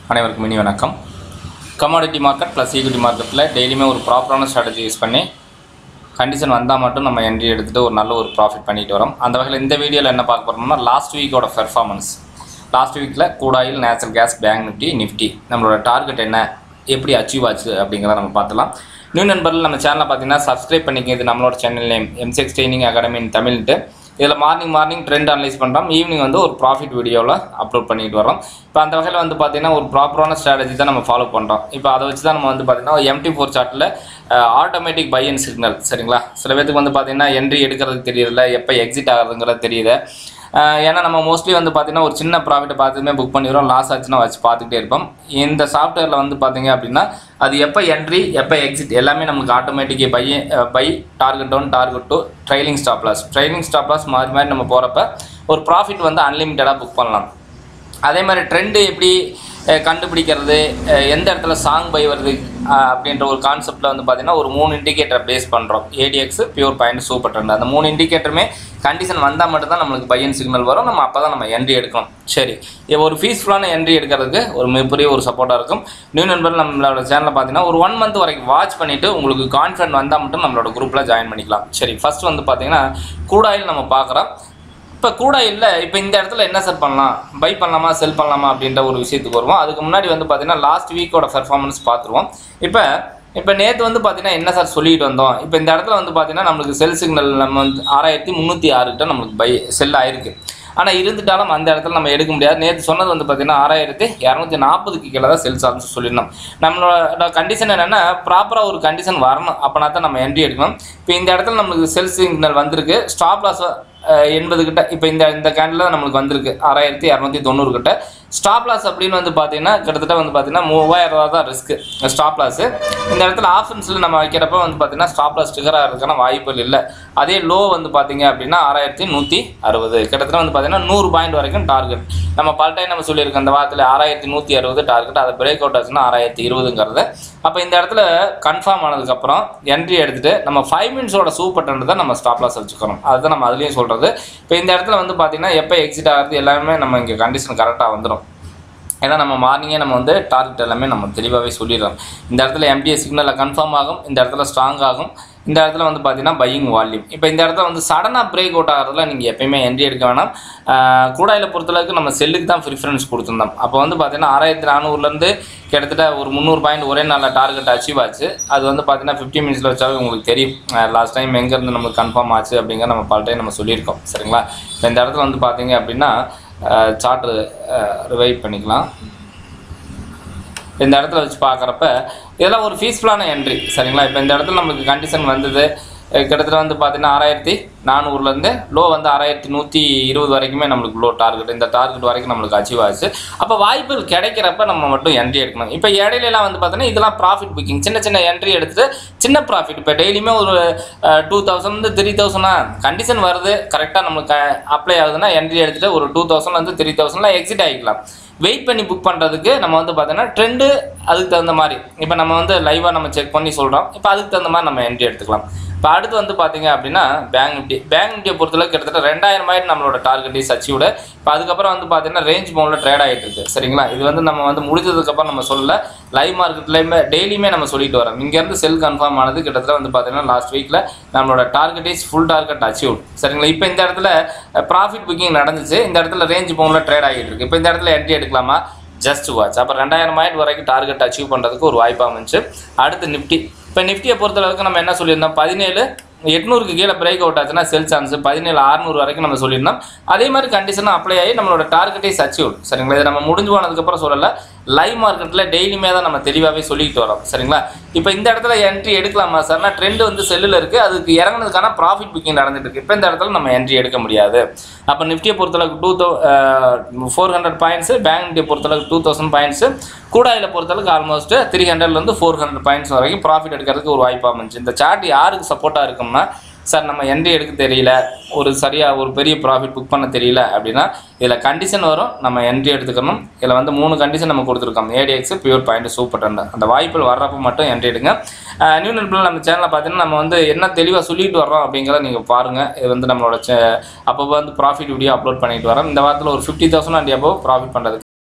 அனைவருக்கும் இனி வணக்கம் கமாடிட்டி மார்க்கெட் ப்ளஸ் ஈக்விட்டி மார்க்கெட்டில் டெய்லியுமே ஒரு ப்ராப்பரான ஸ்ட்ராட்டஜி யூஸ் பண்ணி கண்டிஷன் வந்தால் மட்டும் நம்ம என்ட்ரி எடுத்துகிட்டு ஒரு நல்ல ஒரு ப்ராஃபிட் பண்ணிட்டு வரோம் அந்த வகையில் இந்த வீடியோவில் என்ன பார்க்க போகிறோம்னா லாஸ்ட் வீக்கோட பெர்ஃபார்மன்ஸ் லாஸ்ட் வீக்கில் கூடாயில் natural gas Bank Nifty Nifty நம்மளோட டார்கெட் என்ன எப்படி அச்சீவ் ஆச்சு அப்படிங்கிறத நம்ம பார்த்துலாம் நியூ நண்பர்கள் நம்ம சேனலை பார்த்தீங்கன்னா சப்ஸ்கிரைப் பண்ணிக்க இது நம்மளோட channel name MCX training academy in தமிழ்ட்டு இதில் மார்னிங் மார்னிங் ட்ரெண்ட் அனலைஸ் பண்ணுறோம் ஈவினிங் வந்து ஒரு ப்ராஃபிட் வீடியோவில் அப்லோட் பண்ணிட்டு வரோம் இப்போ அந்த வகையில் வந்து பார்த்தீங்கன்னா ஒரு ப்ராப்பரான ஸ்ட்ராட்டஜி தான் நம்ம ஃபாலோ பண்ணுறோம் இப்போ அதை வச்சு தான் நம்ம வந்து பார்த்தீங்கன்னா எம்டி ஃபோர் சார்ட்டில் ஆட்டோமேட்டிக் பை அண்ட் சிக்னல் சரிங்களா சில பேத்துக்கு வந்து பார்த்தீங்கன்னா என்ட்ரி எடுக்கிறதுக்கு தெரியல எப்போ எக்ஸிட் ஆகுறதுங்கிறது தெரியுது அஹ் ஏன்னா நம்ம மோஸ்ட்லி வந்து பார்த்தீங்கன்னா ஒரு சின்ன ப்ராஃபிட்டை பார்த்துமே புக் பண்ணிடுறோம் லாஸ் ஆச்சுன்னா வச்சு பார்த்துக்கிட்டே இருப்போம் இந்த சாஃப்ட்வேரில் வந்து பார்த்தீங்க அப்படின்னா அது எப்போ என்ட்ரி எப்போ எக்ஸிட் எல்லாமே நமக்கு automatic by by target down target to trailing stop loss trailing stop loss மாறி மாறி நம்ம போகிறப்ப ஒரு ப்ராஃபிட் வந்து அன்லிமிட்டடாக புக் பண்ணலாம் அதே மாதிரி ட்ரெண்டு எப்படி அஹ், கண்டுபிடிக்கிறது அஹ், எந்த இடத்துல சாங் பை வருது அஹ், அப்படின்ற ஒரு கான்செப்டில் வந்து பார்த்தீங்கன்னா ஒரு மூணு இண்டிகேட்டரை பேஸ் பண்ணுறோம் ADX pure point super trend அந்த மூணு இண்டிகேட்டருமே கண்டிஷன் வந்தால் மட்டும்தான் நம்மளுக்கு பையன் சிக்னல் வரும் நம்ம அப்போ தான் நம்ம என்ட்ரி எடுக்கணும் சரி இப்போ ஒரு பீஸ்ஃபுல்லான என்ட்ரி எடுக்கிறதுக்கு ஒரு மிகப்பெரிய ஒரு சப்போர்ட்டாக இருக்கும் நியூ நண்பர் நம்மளோட சேனலில் பார்த்தீங்கன்னா ஒரு ஒன் மந்த் வரைக்கும் வாட்ச் பண்ணிவிட்டு உங்களுக்கு கான்ஃபிடன்ட் வந்தால் மட்டும் நம்மளோட குரூப்பில் ஜாயின் பண்ணிக்கலாம் சரி ஃபர்ஸ்ட் வந்து பார்த்தீங்கன்னா கூடாயில் நம்ம பார்க்குறோம் இப்போ கூட இல்லை இப்போ இந்த இடத்துல என்ன செட் பண்ணலாம் பை பண்ணலாமா செல் பண்ணலாமா அப்படின்ற ஒரு விஷயத்துக்கு வருவோம் அதுக்கு முன்னாடி வந்து பார்த்தீங்கன்னா லாஸ்ட் வீக்கோட பெர்ஃபார்மன்ஸ் பார்த்துருவோம் இப்போ இப்போ நேற்று வந்து பார்த்தீங்கன்னா என்ன சார் சொல்லிட்டு வந்தோம் இப்போ இந்த இடத்துல வந்து பார்த்தீங்கன்னா நம்மளுக்கு செல் சிக்னல் நம்ம வந்து ஆறாயிரத்தி முந்நூற்றி ஆறு கிட்ட நம்மளுக்கு பை செல் ஆயிருக்கு ஆனால் இருந்துட்டாலும் அந்த இடத்துல நம்ம எடுக்க முடியாது நேற்று சொன்னது வந்து பார்த்தீங்கன்னா ஆறாயிரத்தி இரநூத்தி நாற்பதுக்கு கீழே தான் செல்ஸ் ஆல்சோ சொல்லியிருந்தோம் நம்மளோட கண்டிஷன் என்னென்னா ப்ராப்பராக ஒரு கண்டிஷன் வரணும் அப்போனா தான் நம்ம என்ட்ரி எடுக்கணும் இப்போ இந்த இடத்துல நம்மளுக்கு செல் சிக்னல் வந்திருக்கு ஸ்டாப் லாஸ் எண்பது கிட்ட இப்போ இந்த இந்த கேண்டில் நம்மளுக்கு வந்திருக்கு ஆறாயிரத்தி இரநூத்தி தொண்ணூறு கிட்ட ஸ்டாப் லாஸ் அப்படின்னு வந்து பார்த்தீங்கன்னா கிட்டத்தட்ட வந்து பார்த்தீங்கன்னா மூவாயிரம் ரூபா தான் ரிஸ்க்கு ஸ்டாப் லாஸு இந்த இடத்துல ஆப்ஷன்ஸில் நம்ம வைக்கிறப்ப வந்து பார்த்தீங்கன்னா ஸ்டாப் லாஸ் ட்ரிகர் ஆகிறதுக்கான வாய்ப்புகள் இல்லை அதே லோ வந்து பார்த்தீங்க அப்படின்னா ஆறாயிரத்தி நூற்றி அறுபது கிட்டத்தட்ட வந்து பார்த்தீங்கன்னா நூறு பாயிண்ட் வரைக்கும் டார்கெட் நம்ம பல டைம் நம்ம சொல்லியிருக்கோம் அந்த வாரத்தில் ஆறாயிரத்தி நூற்றி அறுபது டார்கெட் அதை பிரேக் அவுட் ஆச்சுன்னா ஆறாயிரத்தி இருபதுங்கிறது அப்போ இந்த இடத்துல கன்ஃபார்ம் ஆனதுக்கப்புறம் என்ட்ரி எடுத்துகிட்டு நம்ம ஃபைவ் மினிட்ஸோட சூப்பர் ட்ரெண்ட் தான் நம்ம ஸ்டாப் லாஸ் வச்சுக்கிறோம் அதுதான் நம்ம அதுலேயும் சொல்கிறது இப்போ இந்த இடத்துல வந்து பார்த்தீங்கன்னா எப்போ எக்ஸிட் ஆகுது எல்லாமே நம்ம இங்கே கண்டிஷன் கரெக்டாக வந்துடும் ஏன்னா நம்ம மார்னிங்கே நம்ம வந்து டார்கெட் எல்லாமே நம்ம தெளிவாகவே சொல்லிடுறோம் இந்த இடத்துல எம்டிஎஸ் சிக்னலில் கன்ஃபார்ம் ஆகும் இந்த இடத்துல ஸ்ட்ராங் ஆகும் இந்த இடத்துல வந்து பார்த்தீங்கன்னா பையிங் வால்யூம் இப்போ இந்த இடத்துல வந்து சடனாக பிரேக் அவுட் ஆகிறதுல நீங்கள் எப்பயுமே என்ட்ரி எடுக்க வேணாம் ஆஹ் கூடாயில் பொறுத்தளவுக்கு நம்ம செல்லுக்கு தான் ப்ரிஃபரன்ஸ் கொடுத்துருந்தோம் அப்போ வந்து பார்த்தீங்கன்னா ஆறாயிரத்தி நானூறுலேருந்து கிட்டத்தட்ட ஒரு முந்நூறு பாயிண்ட் ஒரே நாளில் டார்கெட் அச்சீவ் ஆச்சு அது வந்து பார்த்தீங்கன்னா ஃபிஃப்டி மினிட்ஸில் வச்சாவே உங்களுக்கு தெரியும் லாஸ்ட் டைம் எங்கேருந்து நமக்கு கன்ஃபார்ம் ஆச்சு அப்படிங்கிற நம்ம பல டைம் நம்ம சொல்லியிருக்கோம் சரிங்களா இப்போ இந்த இடத்துல வந்து பார்த்தீங்க அப்படின்னா சார்ட்டு ரிவைவ் பண்ணிக்கலாம் இந்த இடத்துல வச்சு பார்க்குறப்ப இதெல்லாம் ஒரு ஃபீஸ்ஃபுல்லான என்ட்ரி சரிங்களா இப்போ இந்த இடத்துல நமக்கு கண்டிஷன் வந்தது அஹ் கிட்டத்தட்ட வந்து பார்த்தீங்கன்னா ஆறாயிரத்தி நானூறுலேருந்து லோ வந்து ஆறாயிரத்தி நூற்றி இருபது வரைக்குமே நம்மளுக்கு லோ டார்கெட் இந்த டார்கெட் வரைக்கும் நம்மளுக்கு அச்சீவ் ஆச்சு அப்போ வாய்ப்புகள் கிடைக்கிறப்ப நம்ம மட்டும் என்ட்ரி எடுக்கணும் இப்போ இடையிலலாம் வந்து பார்த்தீங்கன்னா இதெல்லாம் ப்ராஃபிட் புக்கிங் சின்ன சின்ன என்ட்ரி எடுத்துட்டு சின்ன ப்ராஃபிட் இப்போ டெய்லியுமே ஒரு டூ தௌசண்ட் த்ரீ தௌசண்டா கண்டிஷன் வருது கரெக்டாக நம்மளுக்கு அப்ளை ஆகுதுன்னா என்ட்ரி எடுத்துட்டு ஒரு டூ தௌசண்ட்லேருந்து த்ரீ தௌசண்ட்லாம் எக்ஸிட் ஆகிக்கலாம் வெயிட் பண்ணி புக் பண்ணுறதுக்கு நம்ம வந்து பார்த்தீங்கன்னா ட்ரெண்டு அதுக்கு தகுந்த மாதிரி இப்போ நம்ம வந்து லைவாக நம்ம செக் பண்ணி சொல்கிறோம் இப்போ அதுக்கு தகுந்த மாதிரி நம்ம என்ட்ரி எடுத்துக்கலாம் இப்போ அடுத்து வந்து பார்த்தீங்க அப்படின்னா பேங்க் நிஃப்டி பேங்க் நிஃப்டியை பொறுத்தளவு கிட்டத்தட்ட ரெண்டாயிரம் ஆயிரம் நம்மளோட டார்கெட் இஸ் அச்சீவ்டு இப்போ அதுக்கப்புறம் வந்து பார்த்தீங்கன்னா ரேஞ்ச் பவுனில் ட்ரேட் ஆகிட்டு இருக்கு சரிங்களா இது வந்து நம்ம வந்து முடிஞ்சதுக்கப்புறம் நம்ம சொல்லல லைவ் மார்க்கெட்லேயுமே டெய்லியுமே நம்ம சொல்லிட்டு வரோம் இங்கேருந்து செல் கன்ஃபார்ம் ஆனது கிட்டத்தட்ட வந்து பார்த்தீங்கன்னா லாஸ்ட் வீக்கில் நம்மளோட target is full target achieve சரிங்களா இப்போ இந்த இடத்துல ப்ராஃபிட் புக்கிங் நடந்துச்சு இந்த இடத்துல ரேஞ்ச் பவுனில் ட்ரேட் ஆகிட்டு இருக்கு இப்போ இந்த இடத்துல என்ட்ரி எடுக்கலாமா ஜஸ்ட் வாட்ச் அப்போ ரெண்டாயிரம் ஆயிரம் வரைக்கும் டார்கெட் அச்சீவ் பண்ணுறதுக்கு ஒரு வாய்ப்பாக இருந்துச்சு அடுத்து நிஃப்டி இப்போ நிஃப்டியை பொறுத்தளவுக்கு நம்ம என்ன சொல்லியிருந்தோம் பதினேழு எட்நூறுக்கு கீழே பிரேக் அவுட் ஆச்சுன்னா செல் சான்ஸ் பதினேழு அறுநூறு வரைக்கும் நம்ம சொல்லியிருந்தோம் அதே மாதிரி கண்டிஷனாக அப்ளை ஆகி நம்மளோட டார்கெட்டை அச்சீவ் சரிங்களா இது நம்ம முடிஞ்சு போனதுக்கப்புறம் சொல்லலை லைவ் மார்க்கெட்டில் டெய்லியுமே தான் நம்ம தெளிவாகவே சொல்லிட்டு வரோம் சரிங்களா இப்போ இந்த இடத்துல என்ட்ரி எடுக்கலாமா சார்னா ட்ரெண்ட் வந்து செல்லில் இருக்குது அதுக்கு இறங்குனதுக்கான ப்ராஃபிட் புக்கிங் நடந்துட்டு இருக்கு இப்போ இந்த இடத்துல நம்ம என்ட்ரி எடுக்க முடியாது அப்போ நிஃப்டியை பொறுத்தளவுக்கு டூ தௌ ஃபோர் ஹண்ட்ரட் பாயிண்ட்ஸு பேங்க் நிஃப்டியை பொறுத்தளவுக்கு டூ தௌசண்ட் பாயிண்ட்ஸு கூடாயில் பொறுத்தளவுக்கு ஆல்மோஸ்ட் த்ரீ ஹண்ட்ரட்லேருந்து ஃபோர் ஹண்ட்ரட் பாயிண்ட்ஸ் வரைக்கும் ப்ராஃபிட் எடுக்கிறதுக்கு ஒரு வாய்ப்பாக இருந்துச்சு இந்த சார்ட் யாருக்கு சப்போர்ட்டாக இருக்கும்னா சார் நம்ம என்ட்ரி எடுக்க தெரியல ஒரு சரியாக ஒரு பெரிய ப்ராஃபிட் புக் பண்ண தெரியல அப்படின்னா இதில் கண்டிஷன் வரும் நம்ம என்ட்ரி எடுத்துக்கணும் இதில் வந்து மூணு கண்டிஷன் நம்ம கொடுத்துருக்கோம் ADX pure point super trend அந்த வாய்ப்புகள் வர்றப்போ மட்டும் என்ட்ரி எடுங்க நியூ நண்பர்கள் நம்ம சேனலில் பார்த்தீங்கன்னா நம்ம வந்து என்ன தெளிவாக சொல்லிட்டு வர்றோம் அப்படிங்கிறத நீங்கள் பாருங்கள் இது வந்து நம்மளோட அப்போ வந்து ப்ராஃபிட் வீடியோ அப்லோட் பண்ணிட்டு வரோம் இந்த வாரத்தில் ஒரு ஃபிஃப்டி தௌசண்ட் அண்ட் அப்போ ப்ராஃபிட் பண்ணுறதுக்கு